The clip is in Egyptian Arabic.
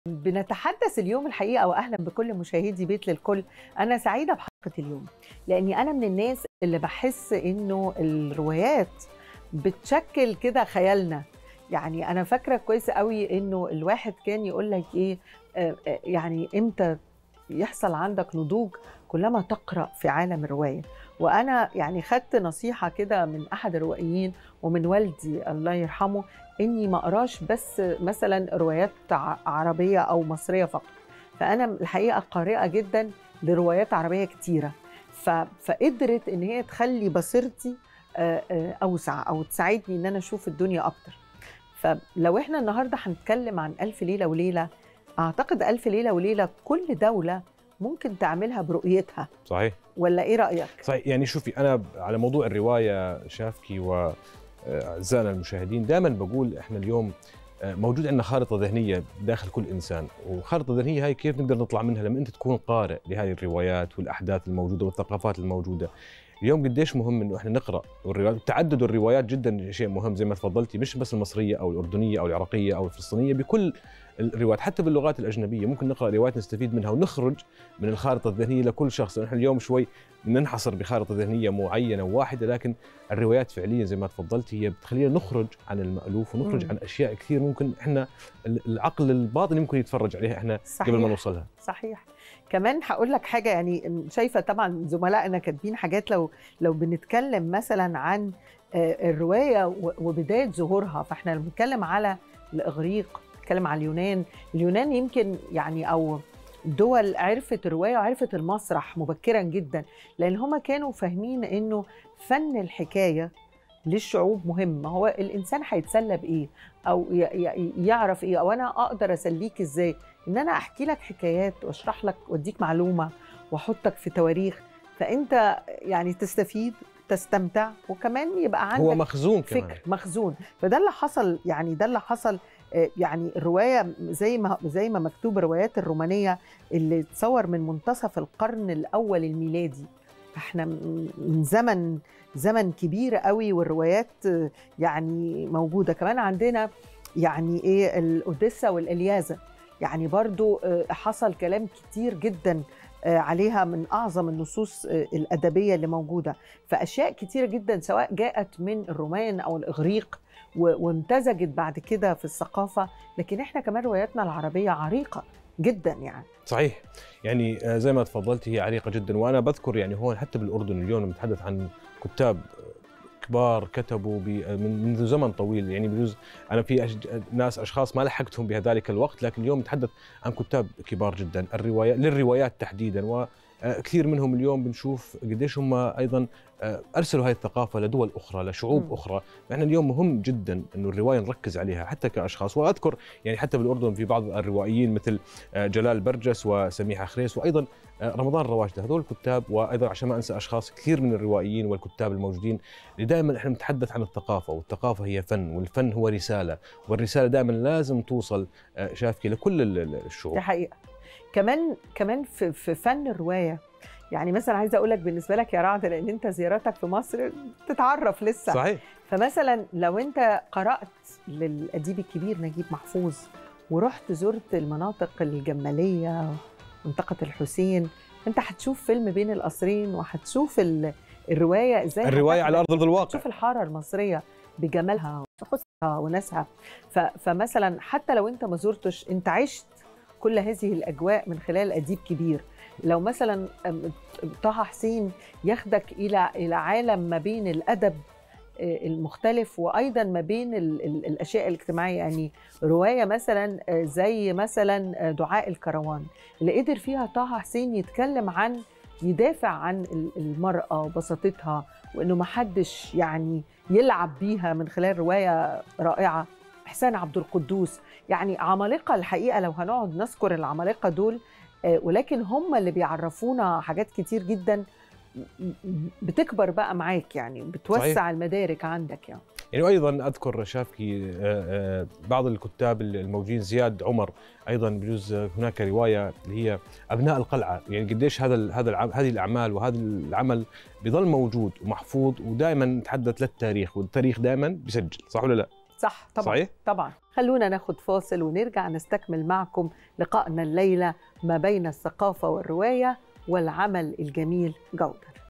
بنتحدث اليوم الحقيقه واهلا بكل مشاهدي بيت للكل انا سعيده بحلقه اليوم لاني انا من الناس اللي بحس انه الروايات بتشكل كده خيالنا يعني انا فاكره كويس قوي انه الواحد كان يقول لك ايه آه، آه، يعني امتى يحصل عندك نضوج كلما تقرا في عالم الروايه وانا يعني خدت نصيحه كده من احد الروائيين ومن والدي الله يرحمه اني ما اقراش بس مثلا روايات ع- عربيه او مصريه فقط فانا الحقيقه قارئه جدا لروايات عربيه كتيره ف... فقدرت ان هي تخلي بصيرتي آه، آه، اوسع او تساعدني ان انا اشوف الدنيا اكتر فلو احنا النهارده هنتكلم عن الف ليله وليله اعتقد الف ليله وليله كل دوله ممكن تعملها برؤيتها صحيح ولا ايه رايك صحيح يعني شوفي انا على موضوع الروايه شافكي واعزائنا المشاهدين دائما بقول احنا اليوم آه، موجود عندنا خارطه ذهنيه داخل كل انسان والخارطه الذهنيه هاي كيف نقدر نطلع منها لما انت تكون قارئ لهذه الروايات والاحداث الموجوده والثقافات الموجوده اليوم قديش مهم انه احنا نقرا الروايات تعدد الروايات جدا شيء مهم زي ما تفضلتي مش بس المصريه او الاردنيه او العراقيه او الفلسطينيه بكل الروايات حتى باللغات الاجنبيه ممكن نقرا روايات نستفيد منها ونخرج من الخارطه الذهنيه لكل شخص نحن اليوم شوي ننحصر بخارطه ذهنيه معينه وواحده لكن الروايات فعليا زي ما تفضلتي هي بتخلينا نخرج عن المالوف ونخرج مم. عن اشياء كثير ممكن احنا العقل الباطني ممكن يتفرج عليها احنا صحيح قبل ما نوصلها صحيح كمان هقول لك حاجه يعني شايفه طبعا زملائنا كاتبين حاجات لو لو بنتكلم مثلا عن آه، الروايه و- وبدايه ظهورها فاحنا لما بنتكلم على الاغريق بنتكلم على اليونان اليونان يمكن يعني او دول عرفت الروايه وعرفت المسرح مبكرا جدا لان هما كانوا فاهمين انه فن الحكايه للشعوب مهم ما هو الانسان هيتسلى بايه او ي- ي- يعرف ايه او انا اقدر اسليك ازاي ان انا احكي لك حكايات واشرح لك واديك معلومه واحطك في تواريخ فانت يعني تستفيد تستمتع وكمان يبقى عندك هو مخزون كمان فكر مخزون فده اللي حصل يعني ده اللي حصل آه، يعني الروايه زي ما زي ما مكتوب الروايات الرومانيه اللي تصور من منتصف القرن الاول الميلادي احنا م- من زمن زمن كبير قوي والروايات آه، يعني موجوده كمان عندنا يعني ايه الاوديسا والالياذه يعني برضو آه، حصل كلام كتير جدا آه، عليها من اعظم النصوص آه، الادبيه اللي موجوده فاشياء كتيره جدا سواء جاءت من الرومان او الاغريق و- وامتزجت بعد كده في الثقافه لكن احنا كمان رواياتنا العربيه عريقه جدا يعني صحيح يعني آه، زي ما تفضلتي هي عريقه جدا وانا بذكر يعني هون حتى بالاردن اليوم نتحدث عن كتاب كبار كتبوا ب- من منذ زمن طويل يعني بجوز انا في أش... ناس اشخاص ما لحقتهم بذلك الوقت لكن اليوم نتحدث عن كتاب كبار جدا الروايات للروايات تحديدا وكثير منهم اليوم بنشوف قديش هم ايضا آه، ارسلوا هذه الثقافه لدول اخرى لشعوب مم. اخرى فاحنا اليوم مهم جدا انه الروايه نركز عليها حتى كاشخاص واذكر يعني حتى بالاردن في بعض الروائيين مثل آه، جلال برجس وسميحه خريس وايضا آه، رمضان رواجده هذول الكتاب وايضا عشان ما انسى اشخاص كثير من الروائيين والكتاب الموجودين اللي دائما احنا نتحدث عن الثقافه والثقافه هي فن والفن هو رساله والرساله دائما لازم توصل آه، شافكي لكل ال- ال- الشعوب دي حقيقه كمان كمان في, في فن الروايه يعني مثلا عايزه اقول لك بالنسبه لك يا رعد لان انت زيارتك في مصر تتعرف لسه صحيح فمثلا لو انت قرات للاديب الكبير نجيب محفوظ ورحت زرت المناطق الجماليه منطقه الحسين انت هتشوف فيلم بين القصرين وهتشوف ال- الروايه ازاي الروايه على هتاخدك ارض الواقع تشوف الحاره المصريه بجمالها وحسنها وناسها ف- فمثلا حتى لو انت ما زرتش انت عشت كل هذه الاجواء من خلال اديب كبير لو مثلا أم، طه حسين ياخدك الى الى عالم ما بين الادب آه، المختلف وايضا ما بين ال ال الاشياء الاجتماعيه يعني روايه مثلا آه، زي مثلا آه، دعاء الكروان اللي قدر فيها طه حسين يتكلم عن يدافع عن ال- المراه وبساطتها وانه ما حدش يعني يلعب بيها من خلال روايه رائعه احسان عبد القدوس يعني عمالقه الحقيقه لو هنقعد نذكر العمالقه دول آه، ولكن هم اللي بيعرفونا حاجات كتير جدا م- م- بتكبر بقى معاك يعني بتوسع صحيح. المدارك عندك يعني يعني وايضا اذكر شافكي آه، آه، بعض الكتاب الموجودين زياد عمر ايضا بجوز هناك روايه اللي هي ابناء القلعه يعني قديش هذا ال- هذا العم- هذه الاعمال وهذا العمل بيظل موجود ومحفوظ ودائما نتحدث للتاريخ والتاريخ دائما بيسجل صح ولا لا؟ صح طبعا صحيح؟ طبعا خلونا ناخد فاصل ونرجع نستكمل معكم لقائنا الليله ما بين الثقافه والروايه والعمل الجميل جودر